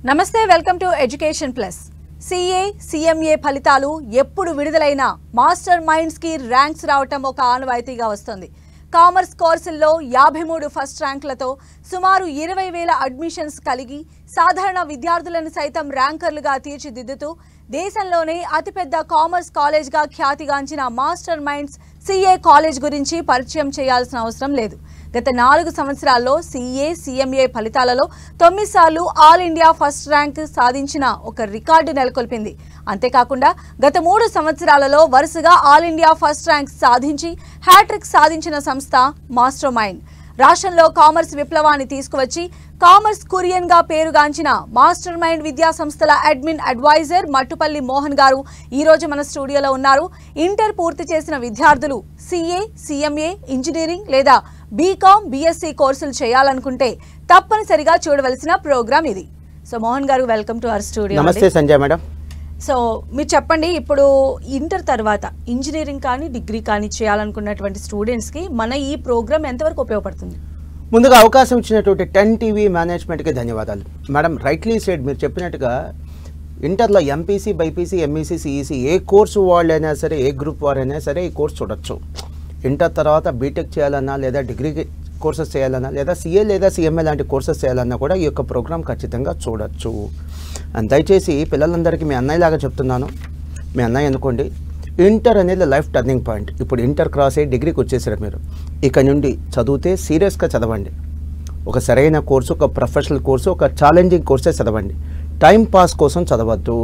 నమస్తే welcome to education plus CA CMA ఫలితాలు ఎప్పుడు విడుదలైనా మాస్టర్ మైండ్స్ కి ర్యాంక్స్ రావటం ఒక ఆనవాయితీగా వస్తుంది కామర్స్ కోర్సుల్లో యాభై మూడు ఫస్ట్ ర్యాంకులతో సుమారు ఇరవై వేల అడ్మిషన్స్ కలిగి సాధారణ విద్యార్థులను సైతం ర్యాంకర్లుగా తీర్చిదిద్దుతూ దేశంలోనే అతిపెద్ద కామర్స్ కాలేజ్గా ఖ్యాతిగాంచిన మాస్టర్ మైండ్స్ సిఏ కాలేజ్ గురించి పరిచయం చేయాల్సిన అవసరం లేదు గత నాలుగు సంవత్సరాల్లో సీఏ సీఎంఏ ఫలితాలలో తొమ్మిది సార్లు ఆల్ ఇండియా ఫస్ట్ ర్యాంక్ సాధించిన ఒక రికార్డు నెలకొల్పింది అంతేకాకుండా గత మూడు సంవత్సరాలలో వరుసగా ఆల్ ఇండియా ఫస్ట్ ర్యాంక్ సాధించి హ్యాట్రిక్ సాధించిన సంస్థ మాస్టర్ మైండ్ రాష్ట్రంలో కామర్స్ విప్లవాన్ని తీసుకువచ్చి కామర్స్ కురియన్ గా పేరుగాంచిన మాస్టర్ మైండ్ విద్యా సంస్థల అడ్మిన్ అడ్వైజర్ మట్టుపల్లి మోహన్ గారు ఈ రోజు మన స్టూడియోలో ఉన్నారు ఇంటర్ పూర్తి చేసిన విద్యార్థులు సిఏ సిఎంఏ ఇంజనీరింగ్ లేదా బీకామ్ బీఎస్సీ కోర్సులు చేయాలనుకుంటే తప్పనిసరిగా చూడవలసిన ప్రోగ్రామ్ ఇది సో మోహన్ గారు వెల్కమ్ టు అవర్ స్టూడియో నమస్తే సంజయ్ మేడం సో మీరు చెప్పండి ఇప్పుడు ఇంటర్ తర్వాత ఇంజనీరింగ్ కానీ డిగ్రీ కానీ చేయాలనుకున్నటువంటి స్టూడెంట్స్కి మన ఈ ప్రోగ్రామ్ ఎంతవరకు ఉపయోగపడుతుంది ముందుగా అవకాశం ఇచ్చినటువంటి టెన్ టీవీ మేనేజ్మెంట్కి ధన్యవాదాలు మేడం రైట్లీ సైడ్ మీరు చెప్పినట్టుగా ఇంటర్లో ఎంపీసీ బైపీసీ ఎంఈసీ సిఈసీ ఏ కోర్సు వాళ్ళైనా సరే ఏ గ్రూప్ వారైనా సరే ఈ కోర్స్ చూడొచ్చు ఇంటర్ తర్వాత బీటెక్ చేయాలన్నా లేదా డిగ్రీ కోర్సెస్ చేయాలన్నా లేదా సిఏ లేదా సిఎంఏ లాంటి కోర్సెస్ చేయాలన్నా కూడా ఈ యొక్క ప్రోగ్రామ్ ఖచ్చితంగా చూడొచ్చు అండ్ దయచేసి పిల్లలందరికీ మీ అన్నయ్యలాగా చెప్తున్నాను మీ అన్నయ్య అనుకోండి ఇంటర్ అనేది లైఫ్ టర్నింగ్ పాయింట్ ఇప్పుడు ఇంటర్ క్రాస్ అయ్యి డిగ్రీకి వచ్చేసారు మీరు ఇక నుండి చదివితే సీరియస్గా చదవండి ఒక సరైన కోర్సు ఒక ప్రొఫెషనల్ కోర్సు ఒక ఛాలెంజింగ్ కోర్సే చదవండి టైం పాస్ కోసం చదవద్దు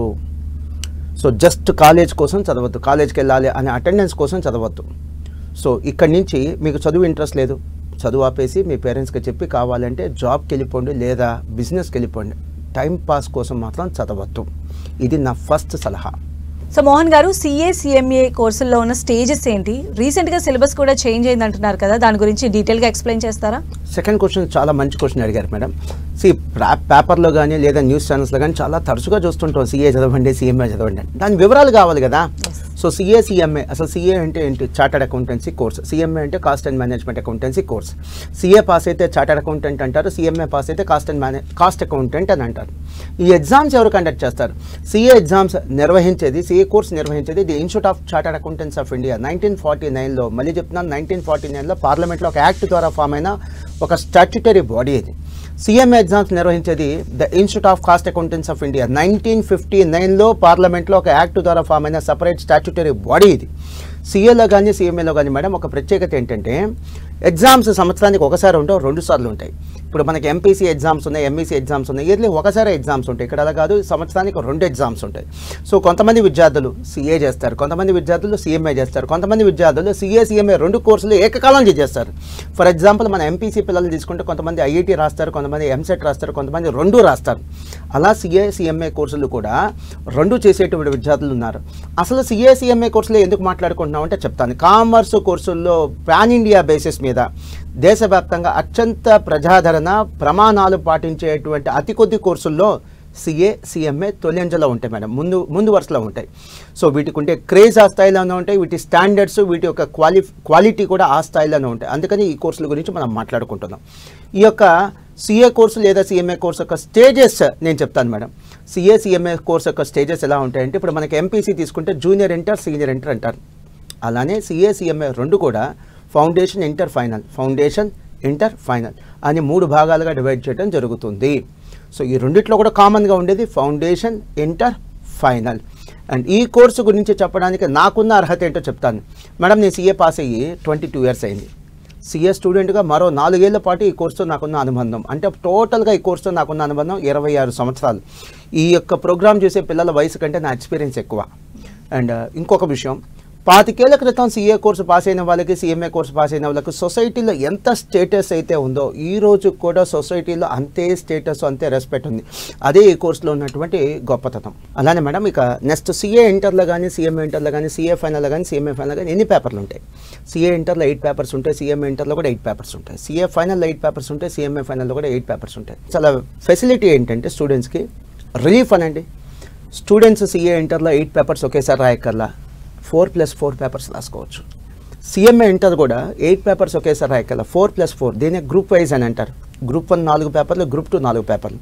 సో జస్ట్ కాలేజ్ కోసం చదవద్దు కాలేజ్కి వెళ్ళాలి అనే అటెండెన్స్ కోసం చదవద్దు సో ఇక్కడి నుంచి మీకు చదువు ఇంట్రెస్ట్ లేదు చదువు ఆపేసి మీ పేరెంట్స్కి చెప్పి కావాలంటే జాబ్కి వెళ్ళిపోండి లేదా బిజినెస్కి వెళ్ళిపోండి టైం పాస్ కోసం మాత్రం చదవద్దు ఇది నా ఫస్ట్ సలహా సో మోహన్ గారు సిఏ సిఎంఏ కోర్సుల్లో ఉన్న స్టేజెస్ ఏంటి రీసెంట్గా సిలబస్ కూడా చేంజ్ అయింది అంటున్నారు కదా దాని గురించి డీటెయిల్గా ఎక్స్ప్లెయిన్ చేస్తారా సెకండ్ క్వశ్చన్ చాలా మంచి క్వశ్చన్ అడిగారు మేడం సి పేపర్లో కానీ లేదా న్యూస్ ఛానల్స్లో కానీ చాలా తరచుగా చూస్తుంటాం సీఏ చదవండి సీఎంఏ చదవండి అని. దాని వివరాలు కావాలి కదా సో సిఏ సిఎంఏ అసలు సిఏ అంటే ఏంటి చార్టర్డ్ అకౌంటెన్సీ కోర్స్ సిఎంఏ అంటే cost and management accountancy course CA pass అయితే చార్టర్డ్ అకౌంటెంట్ అంటారు సిఎంఏ పాస్ అయితే cost and manage cost accountant అని అంటారు ఈ ఎగ్జామ్స్ ఎవరు కండక్ట్ చేస్తారు సిఏ ఎగ్జామ్స్ నిర్వహించేది సిఏ కోర్స్ నిర్వహించేది the institute of chartered accountants of India nineteen forty నైన్లో మళ్ళీ చెప్తున్నాను నైన్టీన్ ఫార్టీ నైన్లో పార్లమెంట్లో ఒక యాక్ట్ ద్వారా ఫామ్ అయిన ఒక స్టాట్యుటరీ బాడీ ఇది సిఎంఏ ఎగ్జామ్స్ నిర్వహించేది the institute of cost accountants of India nineteen fifty నైన్లో పార్లమెంట్లో ఒక యాక్ట్ ద్వారా ఫామ్ అయిన సపరేట్ స్టాట్యుటరీ బాడీ ఇది సిఏలో కానీ సిఎంఏలో కానీ మేడం ఒక ప్రత్యేకత ఏంటంటే ఎగ్జామ్స్ సంవత్సరానికి ఒకసారి ఉంటాయి రెండు సార్లు ఉంటాయి ఇప్పుడు మనకి ఎంపీసీ ఎగ్జామ్స్ ఉన్నాయి ఎంఈసీ ఎగ్జామ్స్ ఉన్నాయి ఇయర్లీ ఒకసారి ఎగ్జామ్స్ ఉంటాయి ఇక్కడ అలా కాదు సంవత్సరానికి రెండు ఎగ్జామ్స్ ఉంటాయి సో కొంతమంది విద్యార్థులు సిఏ చేస్తారు కొంతమంది విద్యార్థులు సిఎంఏ చేస్తారు కొంతమంది విద్యార్థులు సిఏ సిఎంఏ రెండు కోర్సులు ఏకకాలంలో చేస్తారు ఫర్ ఎగ్జాంపుల్ మన ఎంపీసీ పిల్లలు తీసుకుంటే కొంతమంది ఐఐటి రాస్తారు కొంతమంది ఎంసెట్ రాస్తారు కొంతమంది రెండు రాస్తారు అలా సిఏ సిఎంఏ కోర్సులు కూడా రెండు చేసేటువంటి విద్యార్థులు ఉన్నారు అసలు సిఏ సిఎంఏ కోర్సులు ఎందుకు మాట్లాడుకుంటున్నాం అంటే చెప్తాను కామర్స్ కోర్సుల్లో పాన్ ఇండియా బేసిస్ మీద దేశవ్యాప్తంగా అత్యంత ప్రజాదరణ ప్రమాణాలు పాటించేటువంటి అతి కొద్ది కోర్సుల్లో సిఏ సిఎంఏ తొలింజలో ఉంటాయి మేడం ముందు ముందు వరుసలో ఉంటాయి సో వీటికి ఉంటే క్రేజ్ ఆ స్థాయిలోనే ఉంటాయి వీటి స్టాండర్డ్స్ వీటి యొక్క క్వాలి క్వాలిటీ కూడా ఆ స్థాయిలోనే ఉంటాయి అందుకని ఈ కోర్సుల గురించి మనం మాట్లాడుకుంటున్నాం ఈ యొక్క సిఏ కోర్సు లేదా సిఎంఏ కోర్సు యొక్క స్టేజెస్ నేను చెప్తాను మేడం సిఏ సిఎంఏ కోర్సు యొక్క స్టేజెస్ ఎలా ఉంటాయంటే ఇప్పుడు మనకి ఎంపీసీ తీసుకుంటే జూనియర్ ఇంటర్ సీనియర్ ఇంటర్ అంటారు అలానే సిఏ సిఎంఏ రెండు కూడా foundation inter final foundation inter final అని మూడు భాగాలుగా డివైడ్ చేయడం జరుగుతుంది సో ఈ రెండిట్లో కూడా కామన్గా ఉండేది ఫౌండేషన్ ఇంటర్ ఫైనల్ అండ్ ఈ కోర్సు గురించి చెప్పడానికి నాకున్న అర్హత ఏంటో చెప్తాను మేడం నేను సీఏ పాస్ అయ్యి ట్వంటీ టూ ఇయర్స్ అయింది సిఏ స్టూడెంట్గా మరో నాలుగేళ్ల పాటు ఈ కోర్సుతో నాకున్న అనుబంధం అంటే టోటల్గా ఈ కోర్సుతో నాకున్న అనుబంధం ఇరవై ఆరు సంవత్సరాలు ఈ యొక్క ప్రోగ్రామ్ చేసే పిల్లల వయసు కంటే నా ఎక్స్పీరియన్స్ ఎక్కువ అండ్ ఇంకొక విషయం పాతికేళ్ల క్రితం సీఏ కోర్సు పాస్ అయిన వాళ్ళకి సీఎంఏ కోర్సు పాస్ అయిన వాళ్ళకి సొసైటీలో ఎంత స్టేటస్ అయితే ఉందో ఈ రోజు కూడా సొసైటీలో అంతే స్టేటస్ అంతే రెస్పెక్ట్ ఉంది అదే ఈ కోర్సులో ఉన్నటువంటి గొప్పతనం అలానే మేడం ఇక నెక్స్ట్ సీఏ ఇంటర్లో కానీ సీఎంఏ ఇంటర్లో కానీ సీఏ ఫైనల్లో కానీ సీఎంఏ ఫైనల్ కానీ ఎన్ని పేపర్లు ఉంటాయి సీఏ ఇంటర్లో ఎయిట్ పేపర్స్ ఉంటాయి సీఎంఏ ఇంటర్లో కూడా ఎయిట్ పేపర్స్ ఉంటాయి సీఏ ఫైనల్లో ఎయిట్ పేపర్స్ ఉంటాయి సీఎంఏ ఫైనల్లో కూడా ఎయిట్ పేపర్స్ ఉంటాయి చాలా ఫెసిలిటీ ఏంటంటే స్టూడెంట్స్కి రిలీఫ్ అనండి స్టూడెంట్స్ సీఏ ఇంటర్లో ఎయిట్ పేపర్స్ ఒకేసారి రాయక్కర్లా ఫోర్ ప్లస్ ఫోర్ పేపర్స్ రాసుకోవచ్చు సిఎంఏ ఇంటర్ కూడా ఎయిట్ పేపర్స్ ఒకేసారి రాయక్కర్లా ఫోర్ ప్లస్ ఫోర్ దీనే గ్రూప్ వైజ్ అని అంటారు గ్రూప్ వన్ నాలుగు పేపర్లు గ్రూప్ టూ నాలుగు పేపర్లు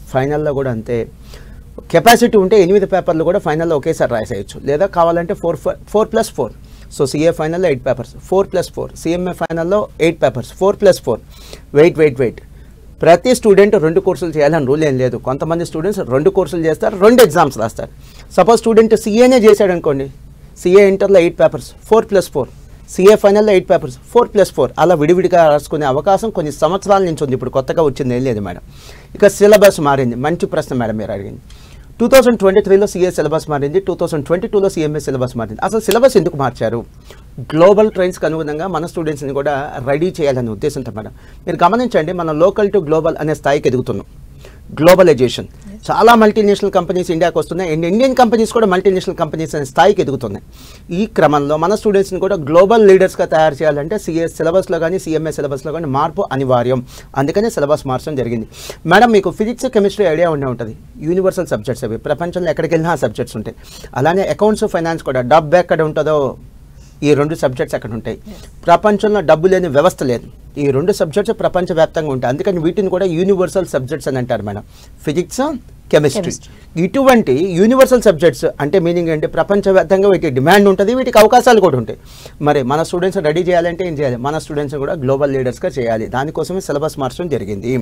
ఫైనల్లో కూడా అంతే కెపాసిటీ ఉంటే ఎనిమిది పేపర్లు కూడా ఫైనల్లో ఒకేసారి రాసేయచ్చు లేదా కావాలంటే four four plus four so CA ఫైనల్లో eight papers four plus four CMA ఫైనల్లో eight papers four plus four wait wait wait ప్రతి స్టూడెంట్ రెండు కోర్సులు చేయాలని రూల్ ఏం లేదు కొంతమంది స్టూడెంట్స్ రెండు కోర్సులు చేస్తారు రెండు ఎగ్జామ్స్ రాస్తారు సపోజ్ స్టూడెంట్ సిఏనే చేశాడు అనుకోండి సిఏ ఇంటర్లో eight papers four plus four CA ఫైనల్లో eight papers four plus four అలా విడివిడిగా రాసుకునే అవకాశం కొన్ని సంవత్సరాల నుంచి ఉంది ఇప్పుడు కొత్తగా వచ్చింది ఏం లేదు మేడం ఇక సిలబస్ మారింది మంచి ప్రశ్న మేడం మీరు అడిగింది టూ థౌసండ్ ట్వంటీ త్రీలో సిఏ సిలబస్ మారింది టూ థౌసండ్ ట్వంటీ టూలో సిఎంఏ సిలబస్ మారింది అసలు సిలబస్ ఎందుకు మార్చారు గ్లోబల్ ట్రైన్స్కి అనుగుణంగా మన స్టూడెంట్స్ని కూడా రెడీ చేయాలనే ఉద్దేశంతో మేడం మీరు గమనించండి మనం లోకల్ టు గ్లోబల్ అనే స్థాయికి ఎదుగుతున్నాం గ్లోబలైజేషన్ చాలా మల్టీనేషనల్ కంపెనీస్ ఇండియాకి వస్తున్నాయి అండ్ ఇండియన్ కంపెనీస్ కూడా మల్టీనేషనల్ కంపెనీస్ అనే స్థాయికి ఎదుగుతున్నాయి ఈ క్రమంలో మన స్టూడెంట్స్ని కూడా గ్లోబల్ లీడర్స్గా తయారు చేయాలంటే సిఏ సిలబస్లో కానీ సిఎంఏ సిలబస్లో కానీ మార్పు అనివార్యం అందుకనే సిలబస్ మార్చడం జరిగింది మేడం మీకు ఫిజిక్స్ కెమిస్ట్రీ ఐడియా ఉండే ఉంటుంది యూనివర్సల్ సబ్జెక్ట్స్ అవి ప్రపంచంలో ఎక్కడికి వెళ్ళినా ఆ సబ్జెక్ట్స్ ఉంటాయి అలానే అకౌంట్స్ ఫైనాన్స్ కూడా డబ్బు ఎక్కడ ఉంటుందో ఈ రెండు సబ్జెక్ట్స్ అక్కడ ఉంటాయి ప్రపంచంలో డబ్బు లేని వ్యవస్థ లేదు ఈ రెండు సబ్జెక్ట్స్ ప్రపంచవ్యాప్తంగా ఉంటాయి అందుకని వీటిని కూడా యూనివర్సల్ సబ్జెక్ట్స్ అని అంటారు మేడం ఫిజిక్స్ కెమిస్ట్రీ ఇటువంటి యూనివర్సల్ సబ్జెక్ట్స్ అంటే మీనింగ్ ఏంటి ప్రపంచవ్యాప్తంగా వీటికి డిమాండ్ ఉంటుంది వీటికి అవకాశాలు కూడా ఉంటాయి మరి మన స్టూడెంట్స్ రెడీ చేయాలంటే ఏం చేయాలి మన స్టూడెంట్స్ కూడా గ్లోబల్ లీడర్స్గా చేయాలి దానికోసమే సిలబస్ మార్చడం జరిగింది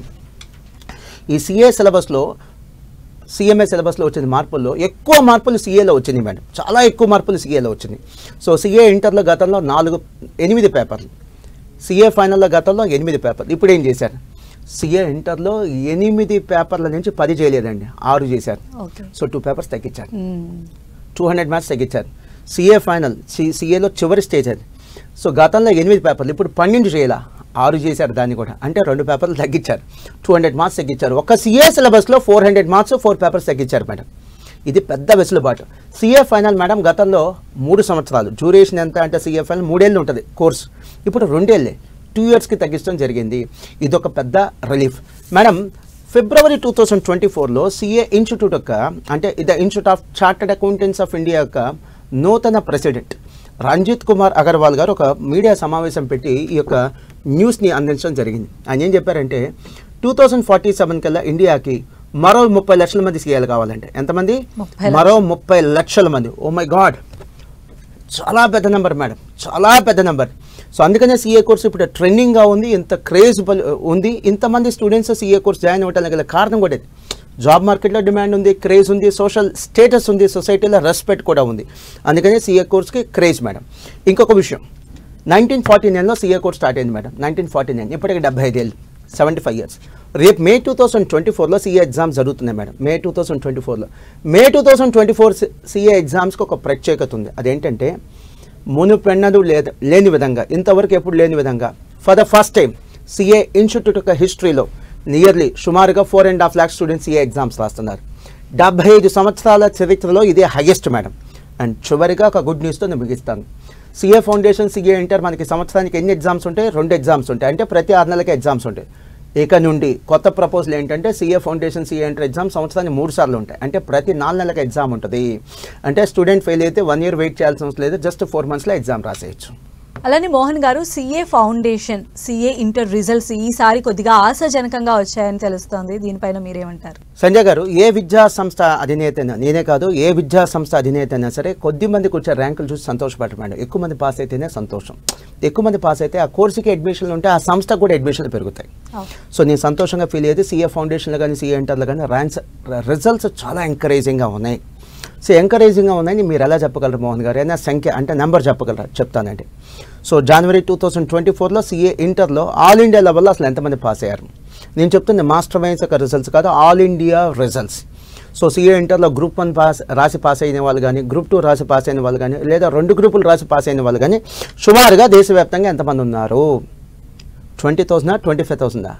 ఈ సిఏ సిలబస్లో సిఎంఏ సిలబస్లో వచ్చిన మార్పుల్లో ఎక్కువ మార్పులు సిఏలో వచ్చినాయి మేడం చాలా ఎక్కువ మార్పులు సిఏలో వచ్చినాయి సో సిఏ ఇంటర్లో గతంలో నాలుగు ఎనిమిది పేపర్లు సిఏ ఫైనల్లో గతంలో ఎనిమిది పేపర్లు ఇప్పుడు ఏం చేశారు సిఏ ఇంటర్లో ఎనిమిది పేపర్ల నుంచి పది చేయలేదండి ఆరు చేశారు ఓకే సో టూ పేపర్స్ తగ్గించారు టూ హండ్రెడ్ మ్యాథ్స్ తగ్గించారు సిఏ ఫైనల్ సి సిఏలో చివరి స్టేజ్ అది సో గతంలో ఎనిమిది పేపర్లు ఇప్పుడు పన్నెండు చేయాల ఆరు చేశారు దాన్ని కూడా అంటే రెండు పేపర్లు తగ్గించారు టూ హండ్రెడ్ మార్క్స్ తగ్గించారు ఒక సిఏ సిలబస్లో four hundred marks four papers తగ్గించారు మేడం ఇది పెద్ద వెసులుబాటు సిఏ ఫైనల్ మేడం గతంలో మూడు సంవత్సరాలు డ్యూరేషన్ ఎంత అంటే సిఏ ఫైనల్ మూడేళ్ళు ఉంటుంది కోర్స్ ఇప్పుడు రెండేళ్ళే టూ ఇయర్స్కి తగ్గించడం జరిగింది ఇదొక పెద్ద relief madam February two thousand twenty ఫోర్లో సిఏ ఇన్స్టిట్యూట్ యొక్క అంటే the institute of chartered accountants of India యొక్క నూతన ప్రెసిడెంట్ రంజిత్ కుమార్ అగర్వాల్ గారు ఒక మీడియా సమావేశం పెట్టి ఈ యొక్క న్యూస్ని అందించడం జరిగింది ఆయన ఏం చెప్పారంటే టూ థౌజండ్ ఫార్టీ సెవెన్ కల్లా ఇండియాకి మరో ముప్పై లక్షల మంది సీఏలు కావాలంటే ఎంతమంది ముప్పై మరో ముప్పై లక్షల మంది ఓ మై గాడ్ చాలా పెద్ద నెంబర్ మేడం చాలా పెద్ద నెంబర్ సో అందుకనే సీఏ కోర్స్ ఇప్పుడు ట్రెండింగ్గా ఉంది ఇంత క్రేజ్ ఉంది ఇంతమంది స్టూడెంట్స్ సీఏ కోర్స్ జాయిన్ అవ్వడానికి గల కారణం కూడా ఇది జాబ్ మార్కెట్లో డిమాండ్ ఉంది క్రేజ్ ఉంది సోషల్ స్టేటస్ ఉంది సొసైటీలో రెస్పెక్ట్ కూడా ఉంది అందుకనే సీఏ కోర్స్కి క్రేజ్ మేడం ఇంకొక విషయం నైన్టీన్ ఫార్టీ నైన్లో సీఏ కోర్స్ స్టార్ట్ అయింది మేడం నైన్టీన్ ఫార్టీ నైన్ ఇప్పటికి డెబ్బై ఐదేళ్ళు సెవెంటీ ఫైవ్ ఇయర్స్ రేపు మే టూ థౌసండ్ ట్వంటీ ఫోర్లో సీఏ ఎగ్జామ్స్ జరుగుతున్నాయి madam May two thousand twenty ఫోర్లో May two thousand twenty four CA ఎగ్జామ్స్కి ఒక ప్రత్యేకత ఉంది అదేంటంటే మునుపెన్నడు లేదు లేని విధంగా ఇంతవరకు ఎప్పుడు లేని విధంగా for the first time CA institute యొక్క హిస్టరీలో నియర్లీ సుమారుగా four and half lakh students CA exams రాస్తున్నారు డెబ్బై ఐదు సంవత్సరాల చరిత్రలో ఇదే హైయెస్ట్ మేడం అండ్ చివరిగా ఒక గుడ్ న్యూస్తో నేను ముగిస్తాను సిఏ ఫౌండేషన్ సిఏ ఇంటర్ మనకి సంవత్సరానికి ఎన్ని ఎగ్జామ్స్ ఉంటాయి రెండు ఎగ్జామ్స్ ఉంటాయి అంటే ప్రతి ఆరు నెలలకి ఎగ్జామ్స్ ఉంటాయి ఇక నుండి కొత్త ప్రపోజల్ ఏంటంటే CA foundation CA inter exam సంవత్సరానికి మూడు సార్లు ఉంటాయి అంటే ప్రతి నాలుగు నెలలకు ఎగ్జామ్ ఉంటుంది అంటే స్టూడెంట్ ఫెయిల్ అయితే వన్ ఇయర్ వెయిట్ చేయాల్సిన అవసరం లేదు జస్ట్ ఫోర్ మంత్స్లో ఎగ్జామ్ రాసేయచ్చు అలానే మోహన్ గారు CA foundation CA inter results ఈసారి కొద్దిగా ఆశాజనకంగా వచ్చాయని తెలుస్తోంది దీనిపైన మీరేమంటారు సంజయ్ గారు ఏ విద్యా సంస్థ అధినేత అయినా నేనే కాదు ఏ విద్యా సంస్థ అధినేత అయినా సరే కొద్ది మందికి వచ్చే ర్యాంకులు చూసి సంతోషపడమండి ఎక్కువ మంది పాస్ అయితేనే సంతోషం ఎక్కువ మంది పాస్ అయితే ఆ కోర్సుకి అడ్మిషన్లు ఉంటే ఆ సంస్థకు కూడా అడ్మిషన్లు పెరుగుతాయి సో నేను సంతోషంగా ఫీల్ అయ్యేది సీఏ ఫౌండేషన్లో కానీ సీఏ ఇంటర్లో కానీ ర్యాంక్స్ రిజల్ట్స్ చాలా ఎంకరేజింగ్గా ఉన్నాయి సో ఎంకరేజింగ్గా ఉన్నాయని మీరు ఎలా చెప్పగలరు మోహన్ గారు ఏదైనా సంఖ్య అంటే నెంబర్ చెప్పగలరా చెప్తానండి so January two thousand twenty ఫోర్లో సీఏ ఇంటర్లో ఆల్ ఇండియా లెవెల్లో అసలు ఎంతమంది పాస్ అయ్యారు నేను చెప్తుంది మాస్టర్ మైన్స్ యొక్క రిజల్ట్స్ కాదు all India results so CA ఇంటర్లో గ్రూప్ వన్ పాస్ రాసి పాస్ అయిన వాళ్ళు కానీ గ్రూప్ టూ రాసి పాస్ అయిన వాళ్ళు కానీ లేదా రెండు గ్రూపులు రాసి పాస్ అయిన వాళ్ళు కానీ సుమారుగా దేశవ్యాప్తంగా ఎంతమంది ఉన్నారు ట్వంటీ థౌసండా ట్వంటీ ఫైవ్ థౌసండా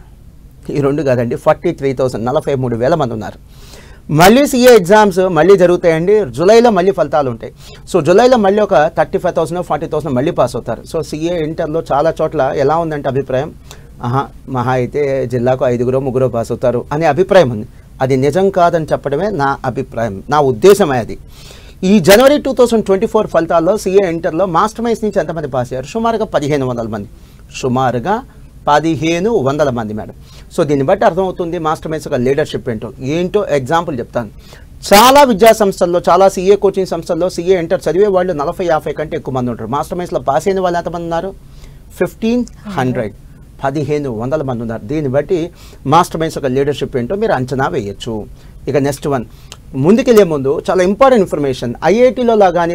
ఈ రెండు కాదండి ఫార్టీ త్రీ థౌసండ్ నలభై మూడు వేల మంది ఉన్నారు మళ్ళీ సీఏ ఎగ్జామ్స్ మళ్ళీ జరుగుతాయండి జూలైలో మళ్ళీ ఫలితాలు ఉంటాయి సో జూలైలో మళ్ళీ ఒక thirty five thousand forty thousand మళ్ళీ పాస్ అవుతారు సో సీఏ ఇంటర్లో చాలా చోట్ల ఎలా ఉందంటే అభిప్రాయం ఆహా మహా అయితే జిల్లాకు ఐదుగురో ముగ్గురో పాస్ అవుతారు అనే అభిప్రాయం ఉంది అది నిజం కాదని చెప్పడమే నా అభిప్రాయం నా ఉద్దేశమే అది ఈ January two thousand twenty four ఫలితాల్లో సీఏ ఇంటర్లో మాస్టర్ మైన్స్ నుంచి ఎంతమంది పాస్ అయ్యారు సుమారుగా పదిహేను వందల మంది సుమారుగా పదిహేను వందల మంది మేడం సో దీన్ని బట్టి అర్థమవుతుంది మాస్టర్ మైన్స్ ఒక లీడర్షిప్ ఏంటో ఏంటో ఎగ్జాంపుల్ చెప్తాను చాలా విద్యా సంస్థల్లో చాలా సీఏ కోచింగ్ సంస్థల్లో సీఏ ఎంటర్ చదివే వాళ్ళు నలభై యాభై కంటే ఎక్కువ మంది ఉంటారు మాస్టర్ మైన్స్లో పాస్ అయిన వాళ్ళు ఎంతమంది ఉన్నారు ఫిఫ్టీన్ హండ్రెడ్ పదిహేను వందల మంది ఉన్నారు దీన్ని బట్టి మాస్టర్ మైండ్స్ ఒక లీడర్షిప్ ఏంటో మీరు అంచనా వేయచ్చు ఇక నెక్స్ట్ వన్ ముందుకెళ్ళే ముందు చాలా ఇంపార్టెంట్ ఇన్ఫర్మేషన్ ఐఐటీలో లాగానే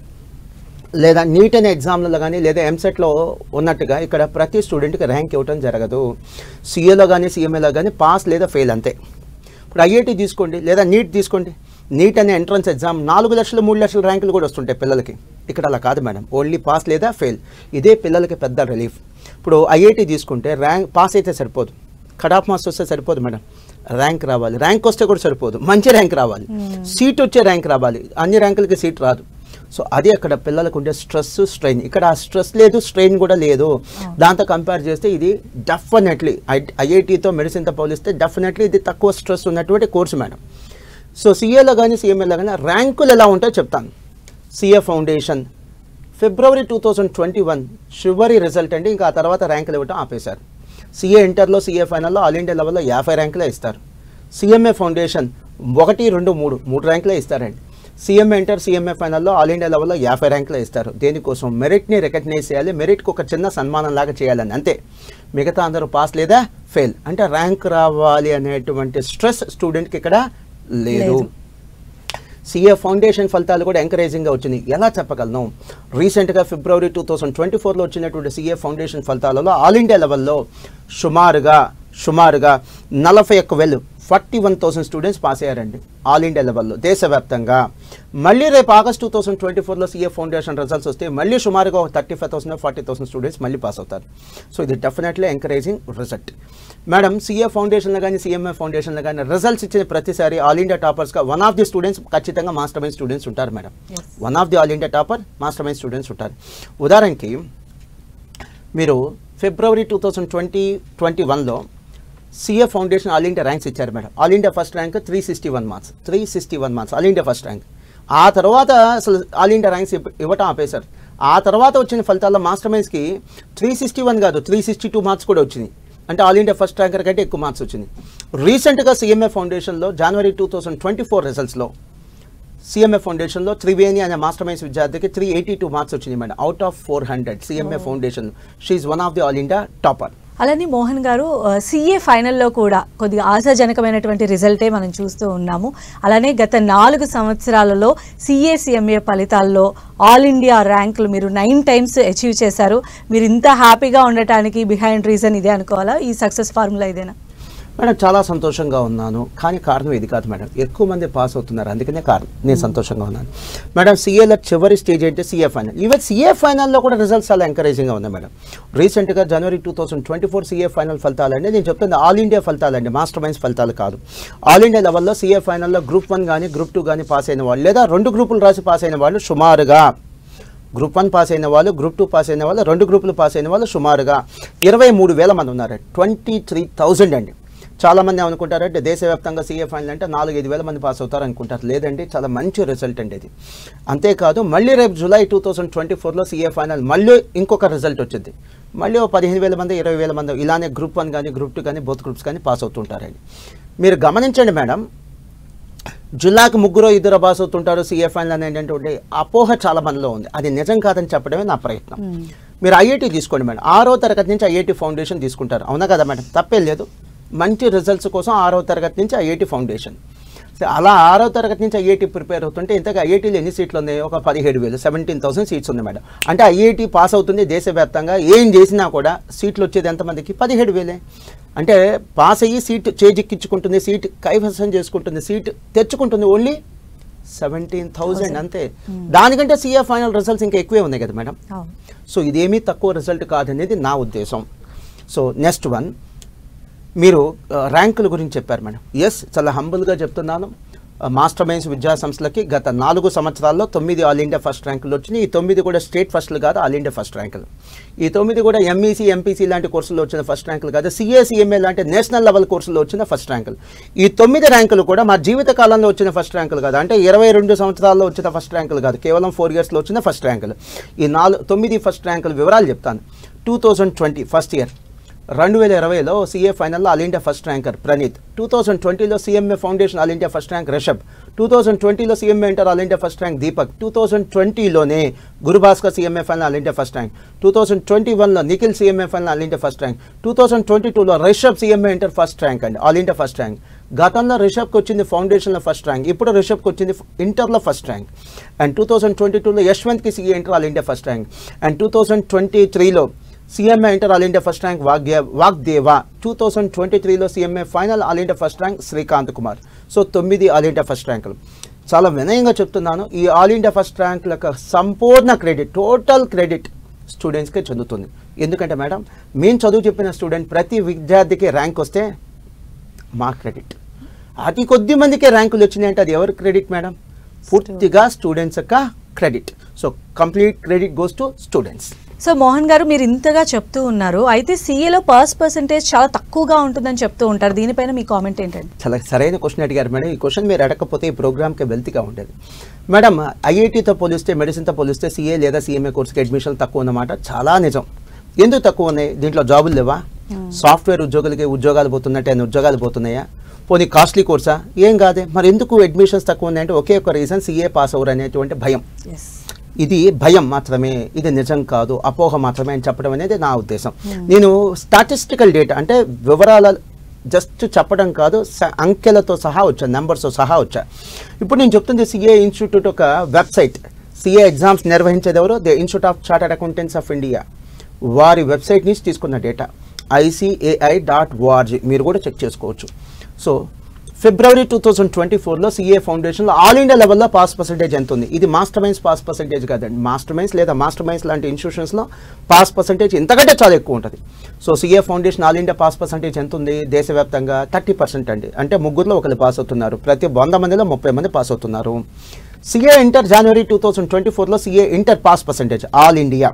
లేదా నీట్ అనే ఎగ్జామ్లలో కానీ లేదా ఎంసెట్లో ఉన్నట్టుగా ఇక్కడ ప్రతి స్టూడెంట్కి ర్యాంక్ ఇవ్వటం జరగదు సిఏలో కానీ సిఎంఏలో కానీ పాస్ లేదా ఫెయిల్ అంతే ఇప్పుడు ఐఐటి తీసుకోండి లేదా నీట్ తీసుకోండి నీట్ అనే ఎంట్రన్స్ ఎగ్జామ్ నాలుగు లక్షలు మూడు లక్షల ర్యాంకులు కూడా వస్తుంటాయి పిల్లలకి ఇక్కడ అలా కాదు మేడం ఓన్లీ పాస్ లేదా ఫెయిల్ ఇదే పిల్లలకి పెద్ద రిలీఫ్ ఇప్పుడు ఐఐటి తీసుకుంటే ర్యాంక్ పాస్ అయితే సరిపోదు కట్ ఆఫ్ మార్క్స్ వస్తే సరిపోదు మేడం ర్యాంక్ రావాలి ర్యాంక్ వస్తే కూడా సరిపోదు మంచి ర్యాంక్ రావాలి సీట్ వచ్చే ర్యాంక్ రావాలి అన్ని ర్యాంకులకి సీట్ రాదు సో అది అక్కడ పిల్లలకు ఉండే స్ట్రెస్ స్ట్రెయిన్ ఇక్కడ ఆ స్ట్రెస్ లేదు స్ట్రెయిన్ కూడా లేదు దాంతో కంపేర్ చేస్తే ఇది డెఫినెట్లీ ఐఐటితో మెడిసిన్తో పోలిస్తే డెఫినెట్లీ ఇది తక్కువ స్ట్రెస్ ఉన్నటువంటి కోర్సు మేడం సో సిఏలో కానీ సిఎంఏలో కానీ ర్యాంకులు ఎలా ఉంటాయో చెప్తాను CA foundation February two thousand twenty one చివరి రిజల్ట్ అండి ఇంకా ఆ తర్వాత ర్యాంకులు ఇవ్వటం ఆపేశారు సిఏ ఇంటర్లో సిఏ ఫైనల్లో ఆల్ ఇండియా లెవెల్లో యాభై ర్యాంకులే ఇస్తారు సిఎంఏ ఫౌండేషన్ ఒకటి రెండు మూడు మూడు ర్యాంకులే ఇస్తారండి సిఎంఏ ఇంటర్ సిఎంఏ ఫైనల్లో ఆల్ ఇండియా లెవెల్లో యాభై ర్యాంకులే ఇస్తారు దేనికోసం మెరిట్ని రికగ్నైజ్ చేయాలి మెరిట్కి ఒక చిన్న సన్మానం లాగా చేయాలని అంతే మిగతా అందరూ పాస్ లేదా ఫెయిల్ అంటే ర్యాంక్ రావాలి అనేటువంటి స్ట్రెస్ స్టూడెంట్కి ఇక్కడ లేదు లేదు. సిఏ ఫౌండేషన్ ఫలితాలు కూడా ఎంకరేజింగ్గా వచ్చినాయి ఎలా చెప్పగలను రీసెంట్గా ఫిబ్రవరి టూ థౌసండ్ ట్వంటీ ఫోర్లో వచ్చినటువంటి సిఏ ఫౌండేషన్ ఫలితాలలో ఆల్ ఇండియా లెవెల్లో సుమారుగా సుమారుగా నలభై ఒక్క వేలు forty one thousand students pass అయ్యారండి ఆల్ ఇండియా లెవెల్లో దేశవ్యాప్తంగా మళ్ళీ రేపు ఆగస్ట్ టూ థౌసండ్ ట్వంటీ ఫోర్లో సీఏ ఫౌండేషన్ రిజల్ట్స్ వస్తే మళ్ళీ సుమారుగా ఒక thirty five thousand forty thousand students మళ్ళీ పాస్ అవుతారు సో ఇది definitely encouraging result madam CA ఫౌండేషన్లో కానీ సిఎంఏ ఫౌండేషన్లో కానీ రిజల్ట్స్ ఇచ్చిన ప్రతిసారి ఆల్ ఇండియా టాపర్స్గా వన్ ఆఫ్ ది స్టూడెంట్స్ ఖచ్చితంగా మాస్టర్ మైండ్ స్టూడెంట్స్ ఉంటారు madam Yes. One of the all India topper Master Mind students ఉంటారు ఉదాహరణకి మీరు February two thousand twenty twenty వన్లో CA foundation all India ranks ఇచ్చారు madam all India first rank three sixty one marks three sixty one marks all India first rank ఆ తర్వాత అసలు all India ranks ఇవ్వ- ఇవ్వటం ఆపేశారు ఆ తర్వాత వచ్చిన ఫలితాల్లో మాస్టర్ మైన్స్కి త్రీ సిక్స్టీ వన్ కాదు త్రీ సిక్స్టీ టూ మార్క్స్ కూడా వచ్చింది అంటే ఆల్ ఇండియా ఫస్ట్ ర్యాంకర్ కంటే ఎక్కువ మార్క్స్ వచ్చింది రీసెంట్గా సిఎంఏ ఫౌండేషన్లో January two thousand twenty four రిజల్ట్స్లో సిఎంఏ ఫౌండేషన్లో త్రివేణి అనే మాస్టర్ మైన్స్ విద్యార్థికి త్రీ ఎయిటీ టూ మార్క్స్ వచ్చింది madam out of four hundred CMA foundation she one of the all India topper అలానే మోహన్ గారు సిఏ ఫైనల్లో కూడా కొద్దిగా ఆశాజనకమైనటువంటి రిజల్టే మనం చూస్తూ ఉన్నాము అలానే గత నాలుగు సంవత్సరాలలో సిఏ సిఎంఏ ఫలితాల్లో ఆల్ ఇండియా ర్యాంకులు మీరు నైన్ టైమ్స్ అచీవ్ చేశారు మీరు ఇంత హ్యాపీగా ఉండటానికి బిహైండ్ రీజన్ ఇదే అనుకోవాలా ఈ సక్సెస్ ఫార్ములా ఇదేనా మేడం చాలా సంతోషంగా ఉన్నాను కానీ కారణం ఇది కాదు మేడం ఎక్కువ మంది పాస్ అవుతున్నారు అందుకనే కారణం నేను సంతోషంగా ఉన్నాను మేడం సిఏలో చివరి స్టేజ్ అయితే సిఏ ఫైనల్ ఈవెన్ సిఏ ఫైనల్లో కూడా రిజల్ట్స్ చాలా ఎంకరేజింగ్గా ఉన్నాయి మేడం రీసెంట్గా January two thousand twenty four CA final ఫలితాలండి నేను చెప్తుంది ఆల్ ఇండియా ఫలితాలండి మాస్టర్ మైన్స్ ఫలితాలు కాదు ఆల్ ఇండియా లెవెల్లో సిఏ ఫైనల్లో గ్రూప్ వన్ కానీ గ్రూప్ టూ కానీ పాస్ అయిన వాళ్ళు లేదా రెండు గ్రూపులు రాసి పాస్ అయిన వాళ్ళు సుమారుగా గ్రూప్ వన్ పాస్ అయిన వాళ్ళు గ్రూప్ టూ పాస్ అయిన వాళ్ళు రెండు గ్రూపులు పాస్ అయిన వాళ్ళు సుమారుగా ఇరవై మూడు వేల మంది ఉన్నారు ట్వంటీ త్రీ థౌజండ్ అండి చాలామంది ఏమనుకుంటారంటే దేశవ్యాప్తంగా సీఏ ఫైనల్ అంటే నాలుగు ఐదు వేల మంది పాస్ అవుతారు అనుకుంటారు లేదండి చాలా మంచి రిజల్ట్ అండి ఇది అంతేకాదు మళ్ళీ రేపు జూలై టూ థౌసండ్ ట్వంటీ ఫోర్లో సీఏ ఫైనల్ మళ్ళీ ఇంకొక రిజల్ట్ వచ్చింది మళ్ళీ ఓ పదిహేను వేల మంది ఇరవై వేల మంది ఇలానే గ్రూప్ వన్ కానీ గ్రూప్ టూ కానీ బోత్ గ్రూప్స్ కానీ పాస్ అవుతుంటారండి మీరు గమనించండి మేడం జిల్లాకు ముగ్గురు ఇద్దరు పాస్ అవుతుంటారు సీఏ ఫైనల్ అని ఏంటంటే అపోహ చాలా మందిలో ఉంది అది నిజం కాదని చెప్పడమే నా ప్రయత్నం మీరు ఐఐటి తీసుకోండి మేడం ఆరో తరగతి నుంచి ఐఐటి ఫౌండేషన్ తీసుకుంటారు అవునా కదా మేడం తప్పేం లేదు మంచి రిజల్ట్స్ కోసం ఆరో తరగతి నుంచి ఐఐటి ఫౌండేషన్ సో అలా ఆరో తరగతి నుంచి ఐఐటి ప్రిపేర్ అవుతుంటే ఇంతగా ఐఐటీలో ఎన్ని సీట్లు ఉన్నాయి ఒక పదిహేడు వేలు సెవెంటీన్ థౌసండ్ సీట్స్ ఉన్నాయి మేడం అంటే ఐఐటి పాస్ అవుతుంది దేశవ్యాప్తంగా ఏం చేసినా కూడా సీట్లు వచ్చేది ఎంతమందికి పదిహేడు వేలే అంటే పాస్ అయ్యి సీట్ చేజిక్కించుకుంటుంది సీట్ కైవసం చేసుకుంటుంది సీట్ తెచ్చుకుంటుంది ఓన్లీ సెవెంటీన్ థౌజండ్ అంతే దానికంటే సీఏ ఫైనల్ రిజల్ట్స్ ఇంకా ఎక్కువే ఉన్నాయి కదా మేడం అవును సో ఇదేమీ తక్కువ రిజల్ట్ కాదనేది నా ఉద్దేశం సో నెక్స్ట్ వన్ మీరు ఆ, ర్యాంకుల గురించి చెప్పారు మేడం ఎస్ చాలా హంబుల్గా చెప్తున్నాను ఆ, మాస్టర్ మైన్స్ విద్యా సంస్థలకి గత నాలుగు సంవత్సరాల్లో తొమ్మిది ఆల్ ఇండియా ఫస్ట్ ర్యాంకులు వచ్చినాయి ఈ తొమ్మిది కూడా స్టేట్ ఫస్ట్లు కాదు ఆల్ ఇండియా ఫస్ట్ ర్యాంకులు ఈ తొమ్మిది కూడా ఎంఈసీ ఎంపీసీ లాంటి కోర్సుల్లో వచ్చిన ఫస్ట్ ర్యాంకులు కాదు సిఏ సిఎంఏ లాంటి నేషనల్ లెవెల్ కోర్సుల్లో వచ్చిన ఫస్ట్ ర్యాంకులు ఈ తొమ్మిది ర్యాంకులు కూడా మా జీవిత కాలంలో వచ్చిన ఫస్ట్ ర్యాంకులు కాదు అంటే ఇరవై రెండు సంవత్సరాల్లో వచ్చిన ఫస్ట్ ర్యాంకులు కాదు కేవలం ఫోర్ ఇయర్స్లో వచ్చిన ఫస్ట్ ర్యాంకులు ఈ నాలుగు తొమ్మిది ఫస్ట్ ర్యాంకుల వివరాలు చెప్తాను two thousand twenty first year రెండు వేల ఇరవైలో సీఏ ఫైనల్లో all India first ranker Praneeth two thousand ట్వంటీలో CMA foundation all India first rank Rishabh two thousand ట్వంటీలో CMA inter all India first rank Deepak two thousand ట్వంటీలోనే Gurubhaskar CMA final all India first rank two thousand twenty వన్లో Nikhil CMA final all India first rank two thousand twenty టూలో Rishabh CMA inter first rank అండి all India first rank గతంలో రిషబ్కి వచ్చింది ఫౌండేషన్లో first rank ఇప్పుడు రిషబ్కి వచ్చింది ఇంటర్లో first rank and two thousand twenty టూలో యశ్వంత్కి CA inter all India first rank and two thousand twenty త్రీలో CMA inter all India first rank వాగ్దే వాగ్దేవా టూ థౌసండ్ ట్వంటీ త్రీలో CMA final all India first rank Srikanth Kumar so తొమ్మిది all India first ర్యాంకులు చాలా వినయంగా చెప్తున్నాను ఈ ఆల్ ఇండియా ఫస్ట్ ర్యాంకులకు సంపూర్ణ క్రెడిట్ టోటల్ క్రెడిట్ స్టూడెంట్స్కే చెందుతుంది ఎందుకంటే మేడం మేము చదువు చెప్పిన స్టూడెంట్ ప్రతి విద్యార్థికి ర్యాంక్ వస్తే మా క్రెడిట్ అతి కొద్ది మందికే ర్యాంకులు వచ్చినాయంటే అది ఎవరి క్రెడిట్ మేడం పూర్తిగా స్టూడెంట్స్ యొక్క credit so complete credit goes to students so Mohan గారు మీరు ఇంతగా చెప్తూ ఉన్నారు అయితే సీఏలో పాస్ పర్సంటేజ్ చాలా తక్కువగా ఉంటుందని చెప్తూ ఉంటారు దీనిపైన మీ కామెంట్ ఏంటండి చాలా సరైన క్వశ్చన్ అడిగారు మేడం ఈ క్వశ్చన్ మీరు అడగకపోతే ఈ ప్రోగ్రామ్కి వెల్తీగా ఉండేది మేడం ఐఐటీతో పోలిస్తే మెడిసిన్తో పోలిస్తే సీఏ లేదా సీఎంఏ కోర్సుకి అడ్మిషన్ తక్కువ ఉన్నమాట చాలా నిజం ఎందుకు తక్కువ ఉన్నాయి దీంట్లో జాబులు లేవా సాఫ్ట్వేర్ ఉద్యోగులకి ఉద్యోగాలు పోతున్నట్టే అన్ని ఉద్యోగాలు పోతున్నాయా పోనీ కాస్ట్లీ కోర్సా ఏం కాదే మరి ఎందుకు అడ్మిషన్స్ తక్కువ ఉన్నాయంటే ఒకే ఒక రీజన్ సీఏ పాస్ అవ్వరు అనేటువంటి భయం ఎస్ ఇది భయం మాత్రమే ఇది నిజం కాదు అపోహ మాత్రమే అని చెప్పడం అనేది నా ఉద్దేశం నేను స్టాటిస్టికల్ డేటా అంటే వివరాల జస్ట్ చెప్పడం కాదు స- అంకెలతో సహా వచ్చా నెంబర్స్తో సహా వచ్చా ఇప్పుడు నేను చెప్తుంది సిఏ ఇన్స్టిట్యూట్ ఒక వెబ్సైట్ సిఏ ఎగ్జామ్స్ నిర్వహించేది ఎవరు the institute of chartered accountants of India వారి వెబ్సైట్ నుంచి తీసుకున్న డేటా ఐసిఏఐ డాట్ ఓఆర్జీ మీరు కూడా చెక్ చేసుకోవచ్చు so February two thousand twenty ఫోర్లో సిఏ ఫౌండేషన్లో ఆల్ ఇండియా లెవెల్లో పాస్ పర్సెంటేజ్ ఎంత ఉంది ఇది మాస్టర్ మైన్స్ పాస్ పర్సెంటేజ్ కాదండి మాస్టర్ మైన్స్ లేదా మాస్టర్ మైన్స్ లాంటి ఇన్స్టిట్యూషన్స్లో పాస్ పర్సెంటేజ్ ఇంతకంటే చాలా ఎక్కువ ఉంటుంది so CA foundation all India pass percentage ఎంత ఉంది దేశవ్యాప్తంగా థర్టీ పర్సెంట్ అండి అంటే ముగ్గురులో ఒకరు పాస్ అవుతున్నారు ప్రతి వంద మందిలో ముప్పై మంది పాస్ అవుతున్నారు CA inter January two thousand twenty ఫోర్లో CA inter pass percentage all India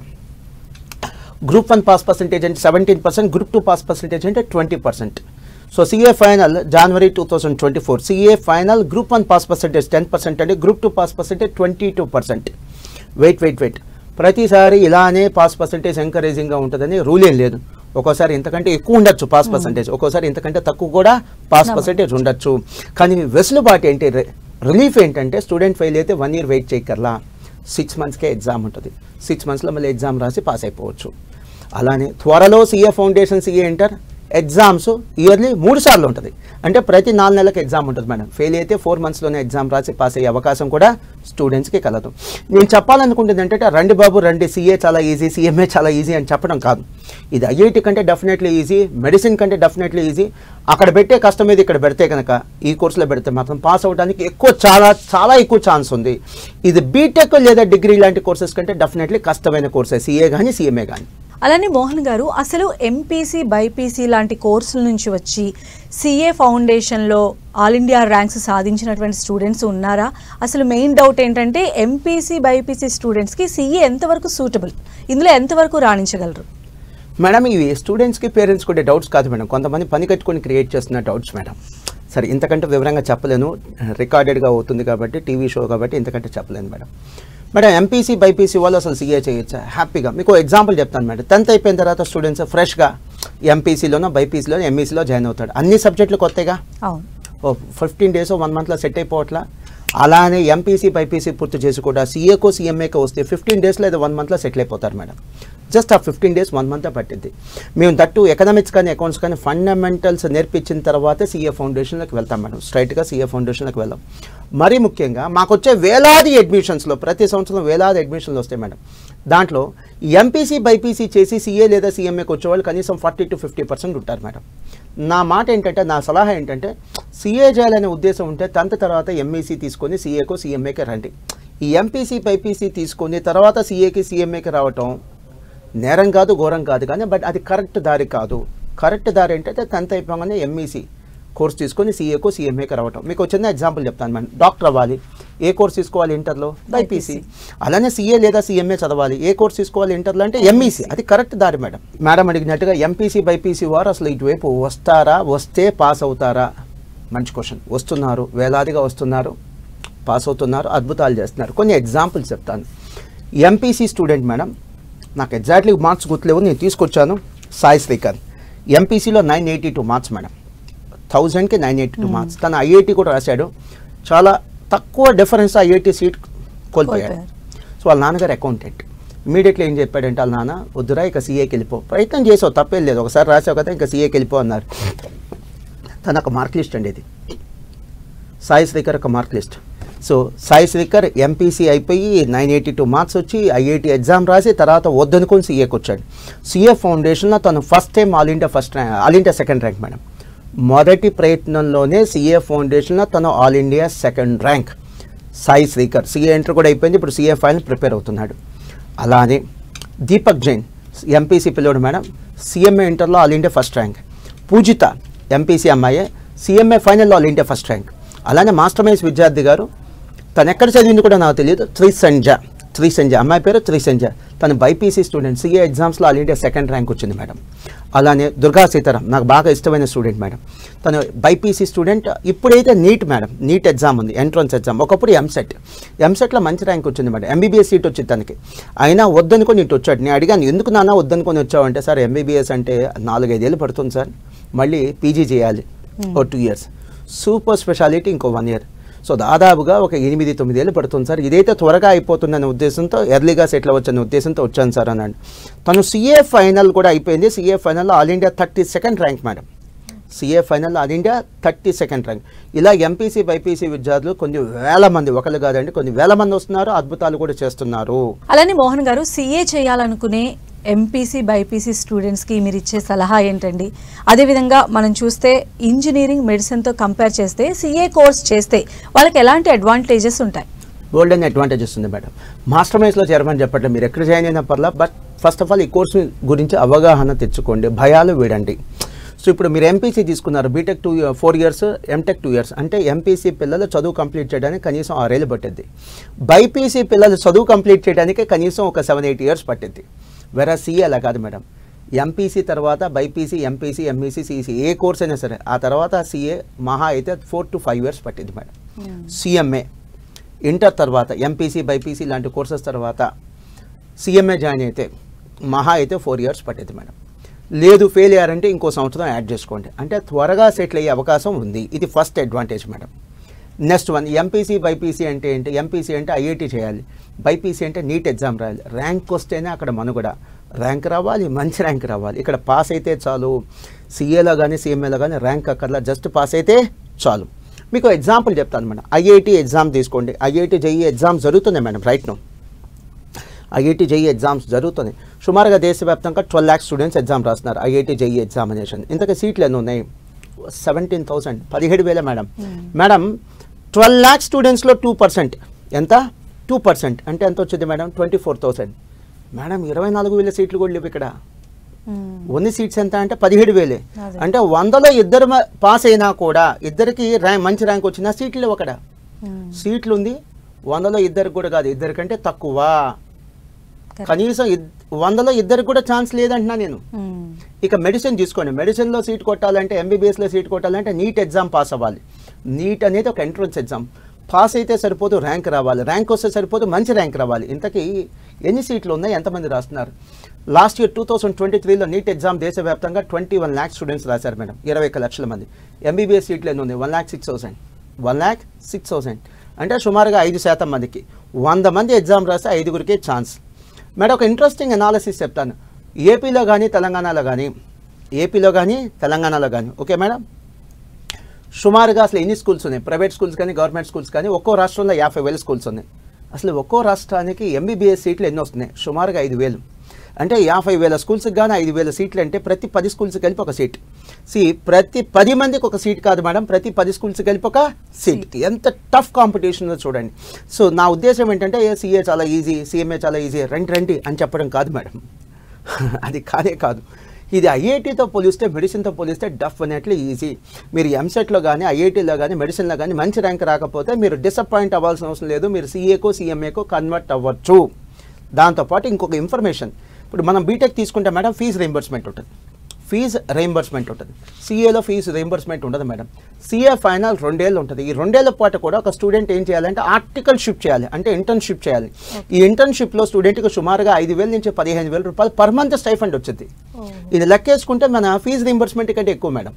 group one pass percentage అంటే seventeen percent group two pass percentage అంటే twenty percent so CA final January two thousand twenty four CA final group one pass percentage ten percent అండి group two pass percentage twenty two percent wait wait wait ప్రతిసారి ఇలానే pass percentage ఎంకరేజింగ్గా ఉంటుందని rule ఏం లేదు ఒక్కోసారి ఇంతకంటే ఎక్కువ ఉండొచ్చు పాస్ పర్సెంటేజ్ ఒక్కోసారి ఇంతకంటే తక్కువ కూడా పాస్ పర్సెంటేజ్ ఉండొచ్చు కానీ వెసులుబాటు ఏంటి రిలీఫ్ ఏంటంటే స్టూడెంట్ ఫెయిల్ అయితే వన్ ఇయర్ వెయిట్ చేయకర్లా సిక్స్ మంత్స్కే ఎగ్జామ్ ఉంటుంది సిక్స్ మంత్స్లో మళ్ళీ ఎగ్జామ్ రాసి పాస్ అయిపోవచ్చు అలానే త్వరలో CA foundation CA inter exams yearly మూడు సార్లు ఉంటుంది అంటే ప్రతి నాలుగు నెలలకు ఎగ్జామ్ ఉంటుంది మేడం ఫెయిల్ అయితే ఫోర్ మంత్స్లోనే ఎగ్జామ్ రాసి పాస్ అయ్యే అవకాశం కూడా స్టూడెంట్స్కి కలదు నేను చెప్పాలనుకుంటుంది ఏంటంటే రండి బాబు రండి సీఏ చాలా ఈజీ సీఎంఏ చాలా ఈజీ అని చెప్పడం కాదు ఇది ఐఐటి కంటే డెఫినెట్లీ ఈజీ మెడిసిన్ కంటే డెఫినెట్లీ ఈజీ అక్కడ పెట్టే కష్టం మీద ఇక్కడ పెడితే కనుక ఈ కోర్సులో పెడితే మాత్రం పాస్ అవ్వడానికి ఎక్కువ చాలా చాలా ఎక్కువ ఛాన్స్ ఉంది ఇది బీటెక్ లేదా డిగ్రీ లాంటి కోర్సెస్ కంటే డెఫినెట్లీ కష్టమైన కోర్సెస్ సీఏ కానీ సీఎంఏ కానీ అలానే మోహన్ గారు అసలు ఎంపీసీ బైపీసీ లాంటి కోర్సుల నుంచి వచ్చి సిఏ ఫౌండేషన్లో ఆల్ ఇండియా ర్యాంక్స్ సాధించినటువంటి స్టూడెంట్స్ ఉన్నారా అసలు మెయిన్ డౌట్ ఏంటంటే ఎంపీసీ బైపీసీ స్టూడెంట్స్కి సిఏ ఎంతవరకు సూటబుల్ ఇందులో ఎంతవరకు రాణించగలరు మేడం ఇవి స్టూడెంట్స్కి పేరెంట్స్ కూడా డౌట్స్ కాదు మేడం కొంతమంది పని కట్టుకొని క్రియేట్ చేస్తున్న డౌట్స్ మేడం సరే ఇంతకంటే వివరంగా చెప్పలేను రికార్డెడ్గా అవుతుంది కాబట్టి టీవీ షో కాబట్టి ఇంతకంటే చెప్పలేను మేడం మేడం ఎంపీసీ బైపీసీ వాళ్ళు అసలు సీఏ చేయొచ్చా హ్యాపీగా మీకు ఎగ్జాంపుల్ చెప్తాను మేడం టెన్త్ అయిపోయిన తర్వాత స్టూడెంట్స్ ఫ్రెష్గా ఎంపీసీలోనో బైపీసీలోనో ఎంఈసీలో జాయిన్ అవుతాడు అన్ని సబ్జెక్టులు కొత్తగా అవును ఓ ఫిఫ్టీన్ డేస్ వన్ మంత్లో సెట్ అయిపోవట్లా అలానే ఎంపీసీ బైపీసీ పూర్తి చేసి కూడా సీఏకో సీఎంఏకో వస్తే ఫిఫ్టీన్ డేస్ లేదా వన్ మంత్లో సెటిల్ అయిపోతారు మేడం జస్ట్ ఆ ఫిఫ్టీన్ డేస్ వన్ మంత్ పట్టింది మేము దట్టు ఎకనామిక్స్ కానీ అకౌంట్స్ కానీ ఫండమెంటల్స్ నేర్పించిన తర్వాత సీఏ ఫౌండేషన్లోకి వెళ్తాం మేడం స్ట్రైట్గా సీఏ ఫౌండేషన్లోకి వెళ్ళాం మరీ ముఖ్యంగా మాకు వచ్చే వేలాది అడ్మిషన్స్లో ప్రతి సంవత్సరం వేలాది అడ్మిషన్లు వస్తాయి మేడం దాంట్లో ఎంపీసీ బైపీసీ చేసి సీఏ లేదా సీఎంఏకి వచ్చేవాళ్ళు కనీసం ఫార్టీ టు ఫిఫ్టీ పర్సెంట్ ఉంటారు మేడం నా మాట ఏంటంటే నా సలహా ఏంటంటే సీఏ చేయాలనే ఉద్దేశం ఉంటే టెన్త్ తర్వాత ఎంఈసీ తీసుకొని సీఏకో సీఎంఏకి రండి ఈ ఎంపీసీ బైపీసీ తీసుకొని తర్వాత సీఏకి సీఎంఏకి రావటం నేరం కాదు ఘోరం కాదు కానీ బట్ అది కరెక్ట్ దారి కాదు కరెక్ట్ దారి ఏంటంటే టెన్త్ అయిపోగానే ఎంఈసీ కోర్స్ తీసుకొని సీఏకో సీఎంఏకి రావటం మీకు ఒక చిన్న ఎగ్జాంపుల్ చెప్తాను మేడం డాక్టర్ అవ్వాలి ఏ కోర్స్ తీసుకోవాలి ఇంటర్లో బైపీసీ అలానే సీఏ లేదా సీఎంఏ చదవాలి ఏ కోర్స్ తీసుకోవాలి ఇంటర్లో అంటే ఎంఈసీ అది కరెక్ట్ దారి మేడం మేడం అడిగినట్టుగా ఎంపీసీ బైపీసీ వారు అసలు ఇటువైపు వస్తారా వస్తే పాస్ అవుతారా మంచి క్వశ్చన్ వస్తున్నారు వేలాదిగా వస్తున్నారు పాస్ అవుతున్నారు అద్భుతాలు చేస్తున్నారు కొన్ని ఎగ్జాంపుల్స్ చెప్తాను ఎంపీసీ స్టూడెంట్ మేడం నాకు ఎగ్జాక్ట్లీ మార్క్స్ గుర్తులేవు నేను తీసుకొచ్చాను సాయి శ్రీకాంత్ ఎంపీసీలో nine eighty two marks madam థౌజండ్కి నైన్ ఎయిటీ టూ మార్క్స్ తను ఐఐటి కూడా రాశాడు చాలా తక్కువ డిఫరెన్స్ ఐఐటి సీట్ కోల్పోయాడు కోల్పోయారు. సో వాళ్ళ నాన్నగారు అకౌంటెంట్ ఇమీడియట్లీ ఏం చెప్పాడంటే వాళ్ళ నాన్న వద్దురా ఇక సీఏకి వెళ్ళిపో ప్రయత్నం చేసావు తప్పేం లేదు ఒకసారి రాసావు కదా ఇంకా సీఏకి వెళ్ళిపో అన్నారు తన ఒక మార్క్ లిస్ట్ అండి ఇది సాయి శ్రీకర్ ఒక mark list so Sai Srikar MPC అయిపోయి నైన్ ఎయిటీ టూ మార్క్స్ వచ్చి ఐఐటి ఎగ్జామ్ రాసి తర్వాత వద్దనుకొని సీఏకి వచ్చాడు సీఏ ఫౌండేషన్లో తను first time all India first rank all India second rank madam మొదటి ప్రయత్నంలోనే సీఏ ఫౌండేషన్లో తను all India second rank Sai Srikar CA inter కూడా అయిపోయింది ఇప్పుడు సీఏ ఫైనల్ ప్రిపేర్ అవుతున్నాడు అలానే దీపక్ జైన్ ఎంపీసీ పిల్లోడు మేడం సీఎంఏ ఇంటర్లో ఆల్ ఇండియా ఫస్ట్ ర్యాంక్ పూజిత ఎంపీసీ అమ్మాయే సీఎంఏ ఫైనల్లో ఆల్ ఇండియా ఫస్ట్ ర్యాంక్ అలానే మాస్టర్ మైన్స్ విద్యార్థి గారు తను ఎక్కడ చదివింది కూడా నాకు తెలియదు త్రిసంజ త్రిసంజ అమ్మాయి పేరు త్రిసంజ తను బైపీసీ స్టూడెంట్ సీఏ ఎగ్జామ్స్లో ఆల్ ఇండియా సెకండ్ ర్యాంక్ వచ్చింది మేడం అలానే దుర్గా సీతారాం నాకు బాగా ఇష్టమైన స్టూడెంట్ మేడం తను బైపీసీ స్టూడెంట్ ఇప్పుడైతే నీట్ మేడం నీట్ ఎగ్జామ్ ఉంది ఎంట్రన్స్ ఎగ్జామ్ ఒకప్పుడు ఎంసెట్ ఎంసెట్లో మంచి ర్యాంక్ వచ్చింది మేడం ఎంబీబీఎస్ సీట్ వచ్చింది తనకి అయినా వద్దనుకొని ఇటు వచ్చాడు నేను అడిగాను ఎందుకు నాన్న వద్దనుకొని వచ్చావు అంటే సార్ ఎంబీబీఎస్ అంటే నాలుగైదేళ్ళు పడుతుంది సార్ మళ్ళీ పీజీ చేయాలి ఓ టూ ఇయర్స్ సూపర్ స్పెషాలిటీ ఇంకో వన్ ఇయర్ సో దాదాపుగా ఒక ఎనిమిది తొమ్మిది ఏళ్ళు పడుతుంది సార్ ఇదైతే త్వరగా అయిపోతుందనే ఉద్దేశంతో ఎర్లీగా సెటిల్ అవ్వచ్చనే ఉద్దేశంతో వచ్చాను సార్ అన్నాడు తను సీఏ ఫైనల్ కూడా అయిపోయింది సీఏ ఫైనల్లో all India thirty second rank madam CA final all India thirty second rank ఇలా ఎంపీసీ బైపీసీ విద్యార్థులు కొన్ని వేల మంది ఒకళ్ళు కాదండి కొన్ని వేల మంది వస్తున్నారు అద్భుతాలు కూడా చేస్తున్నారు అలానే మోహన్ గారు సిఏ చేయాలనుకునే ఎంపీసీ బైపీసీ స్టూడెంట్స్కి మీరు ఇచ్చే సలహా ఏంటండి అదేవిధంగా మనం చూస్తే ఇంజనీరింగ్ మెడిసిన్తో కంపేర్ చేస్తే సిఏ కోర్స్ చేస్తే వాళ్ళకి ఎలాంటి అడ్వాంటేజెస్ ఉంటాయి గోల్డెన్ అడ్వాంటేజెస్ ఉంది మేడం మాస్టర్ మైన్స్లో చేరమని చెప్పట్లేదు మీరు ఎక్కడ జాయిన్ అయినా పర్లా బట్ ఫస్ట్ ఆఫ్ ఆల్ ఈ కోర్సు గురించి అవగాహన తెచ్చుకోండి భయాలు వీడండి సో ఇప్పుడు మీరు ఎంపీసీ తీసుకున్నారు BTech two four years MTech two years అంటే ఎంపీసీ పిల్లలు చదువు కంప్లీట్ చేయడానికి కనీసం ఆరేళ్ళు పట్టింది బైపీసీ పిల్లలు చదువు కంప్లీట్ చేయడానికి కనీసం ఒక సెవెన్ ఎయిట్ ఇయర్స్ పట్టింది వేరే సీఏ అలా కాదు మేడం ఎంపీసీ తర్వాత బైపీసీ ఎంపీసీ ఎంఈసీ సిఈసీ ఏ కోర్స్ అయినా సరే ఆ తర్వాత సీఏ మహా అయితే ఫోర్ టు ఫైవ్ ఇయర్స్ పట్టింది మేడం సిఎంఏ ఇంటర్ తర్వాత ఎంపీసీ బైపీసీ లాంటి కోర్సెస్ తర్వాత సిఎంఏ జాయిన్ అయితే మహా అయితే ఫోర్ ఇయర్స్ పట్టింది మేడం లేదు ఫెయిల్ అయ్యారంటే ఇంకో సంవత్సరం యాడ్ చేసుకోండి అంటే త్వరగా సెటిల్ అయ్యే అవకాశం ఉంది ఇది first advantage madam next one MPC BiPC అంటే ఏంటి ఎంపీసీ అంటే ఐఐటి చేయాలి బైపీసీ అంటే నీట్ ఎగ్జామ్ రాయాలి ర్యాంక్ వస్తేనే అక్కడ మనుగడ ర్యాంక్ రావాలి మంచి ర్యాంక్ రావాలి ఇక్కడ పాస్ అయితే చాలు సీఏలో కానీ సిఎంఏలో కానీ ర్యాంక్ అక్కర్లా జస్ట్ పాస్ అయితే చాలు మీకు ఎగ్జాంపుల్ చెప్తాను మేడం ఐఐటి ఎగ్జామ్ తీసుకోండి ఐఐటి జేఈ ఎగ్జామ్ జరుగుతుంది madam right no IIT JEE exams జరుగుతున్నాయి సుమారుగా దేశవ్యాప్తంగా ట్వెల్వ్ ల్యాక్స్ స్టూడెంట్స్ ఎగ్జామ్ రాస్తున్నారు ఐఐటి జేఈ ఎగ్జామినేషన్ ఇంతకీ సీట్లు ఎన్ని ఉన్నాయి సెవెంటీన్ థౌసండ్ పదిహేడు వేల మేడం మేడం ట్వెల్వ్ ల్యాక్స్ స్టూడెంట్స్లో టూ పర్సెంట్ ఎంత టూ పర్సెంట్ అంటే ఎంత వచ్చింది madam twenty four thousand madam ఇరవై నాలుగు వేల సీట్లు కూడా లేవు ఇక్కడ ఓన్లీ సీట్స్ ఎంత అంటే పదిహేడు వేలే అదే. అంటే వందలో ఇద్దరు మ- పాస్ అయినా కూడా ఇద్దరికి ర్యాంక్ మంచి ర్యాంక్ వచ్చినా సీట్లు లేవు అక్కడ సీట్లు ఉంది వందలో ఇద్దరికి కూడా కాదు ఇద్దరికంటే తక్కువ కనీసం ఇద్- వందలో ఇద్దరికి కూడా ఛాన్స్ లేదంటున్నా నేను ఇక మెడిసిన్ తీసుకోండి మెడిసిన్లో సీట్ కొట్టాలంటే ఎంబీబీఎస్లో సీట్ కొట్టాలంటే నీట్ ఎగ్జామ్ పాస్ అవ్వాలి నీట్ అనేది ఒక ఎంట్రన్స్ ఎగ్జామ్ పాస్ అయితే సరిపోదు ర్యాంక్ రావాలి ర్యాంక్ వస్తే సరిపోదు మంచి ర్యాంక్ రావాలి ఇంతకీ ఎన్ని సీట్లు ఉన్నాయి ఎంతమంది రాస్తున్నారు last year two thousand twenty త్రీలో నీట్ ఎగ్జామ్ దేశవ్యాప్తంగా ట్వంటీ వన్ ల్యాక్ స్టూడెంట్స్ రాశారు మేడం ఇరవై ఒక్క లక్షల మంది ఎంబీబీఎస్ సీట్లు ఎన్ని ఉన్నాయి one lakh six thousand one lakh six thousand అంటే సుమారుగా ఐదు శాతం మందికి వంద మంది ఎగ్జామ్ రాస్తే ఐదుగురికే ఛాన్స్ మేడం ఒక ఇంట్రెస్టింగ్ అనాలిసిస్ చెప్తాను ఏపీలో కానీ తెలంగాణలో కానీ ఏపీలో కానీ తెలంగాణలో కానీ ఓకే మేడం సుమారుగా అసలు ఎన్ని స్కూల్స్ ఉన్నాయి ప్రైవేట్ స్కూల్స్ కానీ గవర్నమెంట్ స్కూల్స్ కానీ ఒక్కో రాష్ట్రంలో యాభై వేల స్కూల్స్ ఉన్నాయి అసలు ఒక్కో రాష్ట్రానికి ఎంబీబీఎస్ సీట్లు ఎన్ని వస్తున్నాయి సుమారుగా ఐదు వేలు అంటే యాభై వేల స్కూల్స్కి కానీ ఐదు వేల సీట్లు అంటే ప్రతి పది స్కూల్స్కి కలిపి ఒక సీట్ సి ప్రతి పది మందికి ఒక సీట్ కాదు మేడం ప్రతి పది స్కూల్స్కి కలిపి ఒక సీట్ ఎంత టఫ్ కాంపిటీషన్ ఉందో చూడండి సో నా ఉద్దేశం ఏంటంటే ఏ సీఏ చాలా ఈజీ సీఎంఏ చాలా ఈజీ రండి రండి అని చెప్పడం కాదు మేడం అది కాదే కాదు ఇది ఐఐటీతో పోలిస్తే మెడిసిన్తో పోలిస్తే డెఫినెట్లీ ఈజీ మీరు ఎంసెట్లో కానీ ఐఐటీలో కానీ మెడిసిన్లో కానీ మంచి ర్యాంక్ రాకపోతే మీరు డిసప్పాయింట్ అవ్వాల్సిన అవసరం లేదు మీరు సీఏకో సీఎంఏకో కన్వర్ట్ అవ్వచ్చు దాంతోపాటు ఇంకొక ఇన్ఫర్మేషన్ ఇప్పుడు మనం బీటెక్ తీసుకుంటే మేడం ఫీజు రీంబర్స్మెంట్ ఉంటుంది ఫీజు రీంబర్స్మెంట్ ఉంటుంది సిఏలో ఫీజు రీంబర్స్మెంట్ ఉండదు మేడం సిఏ ఫైనల్ రెండేళ్ళు ఉంటుంది ఈ రెండేళ్ల పాటు కూడా ఒక స్టూడెంట్ ఏం చేయాలంటే ఆర్టికల్ షిప్ చేయాలి అంటే ఇంటర్న్షిప్ చేయాలి ఈ ఇంటర్న్షిప్లో స్టూడెంట్కి సుమారుగా ఐదు వేల నుంచి పదిహేను వేల రూపాయలు పర్ మంత్ స్టైఫండ్ వచ్చింది ఇది లెక్కేసుకుంటే మన ఫీజు రీంబర్స్మెంట్ కంటే ఎక్కువ మేడం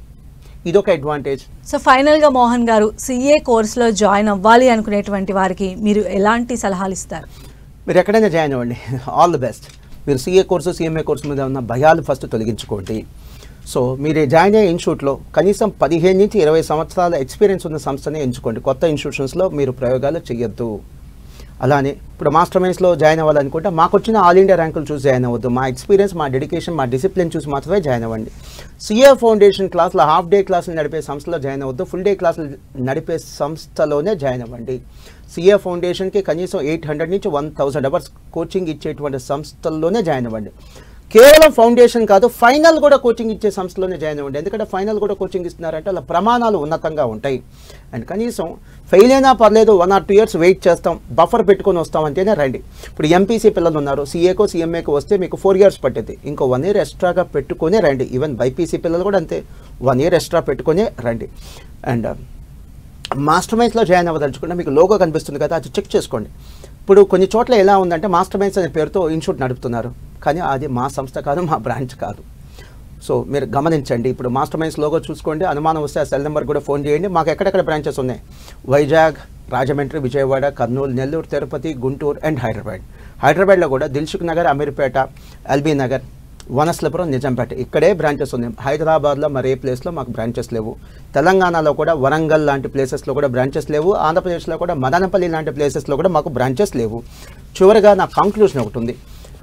ఇదొక అడ్వాంటేజ్ సో ఫైనల్గా మోహన్ గారు సిఏ కోర్సులో జాయిన్ అవ్వాలి అనుకునేటువంటి వారికి మీరు ఎలాంటి సలహాలు ఇస్తారు మీరు ఎక్కడైనా జాయిన్ అవ్వండి ఆల్ ది బెస్ట్ మీరు సీఏ కోర్సు సిఎంఏ కోర్సు మీద ఉన్న భయాలు ఫస్ట్ తొలగించుకోండి సో మీరు జాయిన్ అయ్యే ఇన్స్టిట్యూట్లో కనీసం పదిహేను నుంచి ఇరవై సంవత్సరాల ఎక్స్పీరియన్స్ ఉన్న సంస్థనే ఎంచుకోండి కొత్త ఇన్స్టిట్యూషన్స్లో మీరు ప్రయోగాలు చేయొద్దు అలానే ఇప్పుడు మాస్టర్ మైన్స్లో జాయిన్ అవ్వాలనుకుంటే మాకు వచ్చిన ఆల్ ఇండియా ర్యాంకులు చూసి జాయిన్ అవ్వద్దు మా ఎక్స్పీరియన్స్ మా డెడికేషన్ మా డిసిప్లిన్ చూసి మాత్రమే జాయిన్ అవ్వండి సిఏ ఫౌండేషన్ క్లాస్లో హాఫ్ డే క్లాసులు నడిపే సంస్థలో జాయిన్ అవ్వద్దు ఫుల్ డే క్లాసులు నడిపే సంస్థలోనే జాయిన్ అవ్వండి సిఏ ఫౌండేషన్కి కనీసం ఎయిట్ హండ్రెడ్ నుంచి వన్ థౌసండ్ అవర్స్ కోచింగ్ ఇచ్చేటువంటి సంస్థల్లోనే జాయిన్ అవ్వండి కేవలం ఫౌండేషన్ కాదు ఫైనల్ కూడా కోచింగ్ ఇచ్చే సంస్థలోనే జాయిన్ అవ్వండి ఎందుకంటే ఫైనల్ కూడా కోచింగ్ ఇస్తున్నారంటే వాళ్ళ ప్రమాణాలు ఉన్నతంగా ఉంటాయి అండ్ కనీసం ఫెయిల్ అయినా పర్లేదు one or two years wait చేస్తాం బఫర్ పెట్టుకొని వస్తాం అంటేనే రండి ఇప్పుడు ఎంపీసీ పిల్లలు ఉన్నారు సీఏకో సీఎంఏకో వస్తే మీకు ఫోర్ ఇయర్స్ పట్టింది ఇంకో వన్ ఇయర్ ఎక్స్ట్రాగా పెట్టుకొని రండి ఈవెన్ బైపీసీ పిల్లలు కూడా అంతే వన్ ఇయర్ ఎక్స్ట్రా పెట్టుకొని రండి అండ్ మాస్టర్ మైన్స్లో జాయిన్ అవ్వదలుచుకుంటే మీకు లోగో కనిపిస్తుంది కదా అది చెక్ చేసుకోండి ఇప్పుడు కొన్ని చోట్ల ఎలా ఉందంటే మాస్టర్ మైన్స్ అనే పేరుతో ఇన్స్టిట్యూట్ నడుపుతున్నారు కానీ అది మా సంస్థ కాదు మా బ్రాంచ్ కాదు సో మీరు గమనించండి ఇప్పుడు మాస్టర్ మైన్స్ లోగో చూసుకోండి అనుమానం వస్తే ఆ సెల్ నెంబర్ కూడా ఫోన్ చేయండి మాకు ఎక్కడెక్కడ బ్రాంచెస్ ఉన్నాయి వైజాగ్ రాజమండ్రి విజయవాడ కర్నూలు నెల్లూరు తిరుపతి గుంటూరు అండ్ హైదరాబాద్ హైదరాబాద్లో కూడా దిల్సుఖ్ నగర్ అమీర్పేట ఎల్బీ నగర్ వనస్లపురం నిజాంపేట ఇక్కడే బ్రాంచెస్ ఉన్నాయి హైదరాబాద్లో మరే ప్లేస్లో మాకు బ్రాంచెస్ లేవు తెలంగాణలో కూడా వరంగల్ లాంటి ప్లేసెస్లో కూడా బ్రాంచెస్ లేవు ఆంధ్రప్రదేశ్లో కూడా మదనపల్లి లాంటి ప్లేసెస్లో కూడా మాకు బ్రాంచెస్ లేవు చివరిగా నా కంక్లూజన్ ఒకటి ఉంది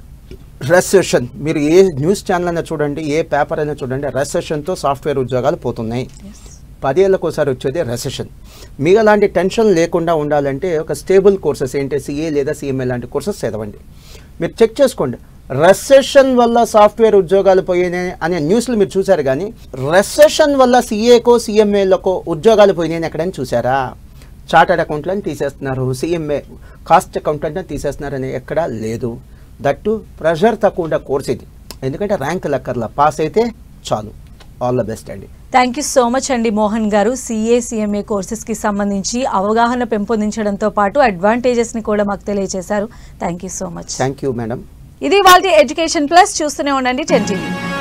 రెసెషన్ మీరు ఏ న్యూస్ ఛానల్ అయినా చూడండి ఏ పేపర్ అయినా చూడండి రెసెషన్తో సాఫ్ట్వేర్ ఉద్యోగాలు పోతున్నాయి పదేళ్ళకు ఒకసారి వచ్చేది రెసెషన్ మీకు అలాంటి టెన్షన్ లేకుండా ఉండాలంటే ఒక స్టేబుల్ కోర్సెస్ ఏంటి సిఏ లేదా సిఎంఏ లాంటి కోర్సెస్ చదవండి మీరు చెక్ చేసుకోండి రెసెషన్ వల్ల సాఫ్ట్వేర్ ఉద్యోగాలు పోయినాయి అనే న్యూస్లు మీరు చూశారు కానీ రెసెషన్ వల్ల సిఏకో సిఎంఏలకో ఉద్యోగాలు పోయినాయని ఎక్కడైనా చూసారా చార్టర్డ్ అకౌంట్లను తీసేస్తున్నారు సిఎంఏ కాస్ట్ అకౌంటెంట్ తీసేస్తున్నారని ఎక్కడా లేదు దట్టు ప్రెషర్ తక్కువ ఉండే కోర్స్ ఇది ఎందుకంటే ర్యాంక్ లెక్కర్లా పాస్ అయితే చాలు ఆల్ ద బెస్ట్ అండి థ్యాంక్ యూ సో మచ్ అండి మోహన్ గారు సిఏ సిఎంఏ కోర్సెస్కి సంబంధించి అవగాహన పెంపొందించడంతో పాటు అడ్వాంటేజెస్ని కూడా మాకు తెలియజేశారు thank you so much thank you madam ఇది వాళ్ళ ఎడ్యుకేషన్ ప్లస్ చూస్తూనే ఉండండి టెన్ టీవీ